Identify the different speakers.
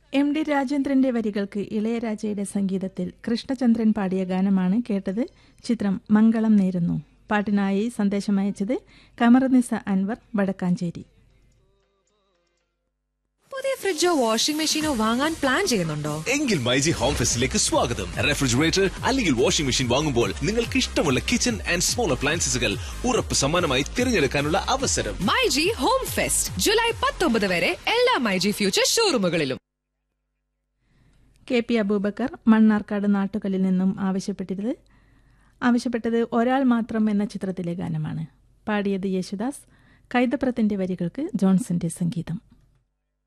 Speaker 1: M D രാജേന്ദ്രന്റെ വരികൾക്ക് ഇളയരാജയുടെ സംഗീതത്തിൽ കൃഷ്ണചന്ദ്രൻ പാടിയ ഗാനമാണ് കേട്ടത് ചിത്രം മംഗളം നേരുന്നു പാട്ടിനായി സന്ദേശമയച്ചത് കമറുനിസ അൻവർ വടക്കാഞ്ചേരി
Speaker 2: പുതിയ ഫ്രിഡ്ജോ വാഷിംഗ് മെഷീനോ വാങ്ങാൻ പ്ലാൻ ചെയ്യുന്നുണ്ടോ
Speaker 3: എങ്കിൽ മൈജി ഹോം ഫെസ്റ്റിലേക്ക് സ്വാഗതം റെഫ്രിജറേറ്റർ അല്ലെങ്കിൽ വാഷിംഗ് മെഷീൻ വാങ്ങുമ്പോൾ നിങ്ങൾക്ക് ഇഷ്ടമുള്ള കിച്ചൺ ആൻഡ് സ്മോൾ അപ്ലയൻസസുകൾ ഉറപ്പ് സമ്മാനമായി തിരഞ്ഞെടുക്കാനുള്ള അവസരം
Speaker 2: മൈജി ഹോം ഫെസ്റ്റ് ജൂലൈ പത്തൊമ്പത് വരെ എല്ലാ മൈജി ഫ്യൂച്ചർ ഷോറൂമുകളിലും
Speaker 1: കെ പി അബൂബക്കർ മണ്ണാർക്കാട് നാട്ടുകലിൽ നിന്നും ആവശ്യപ്പെട്ടത് ആവശ്യപ്പെട്ടത് ഒരാൾ മാത്രം എന്ന ചിത്രത്തിലെ ഗാനമാണ് പാടിയത് യേശുദാസ് കൈതപ്രത്തിന്റെ വരികൾക്ക് ജോൺസന്റെ സംഗീതം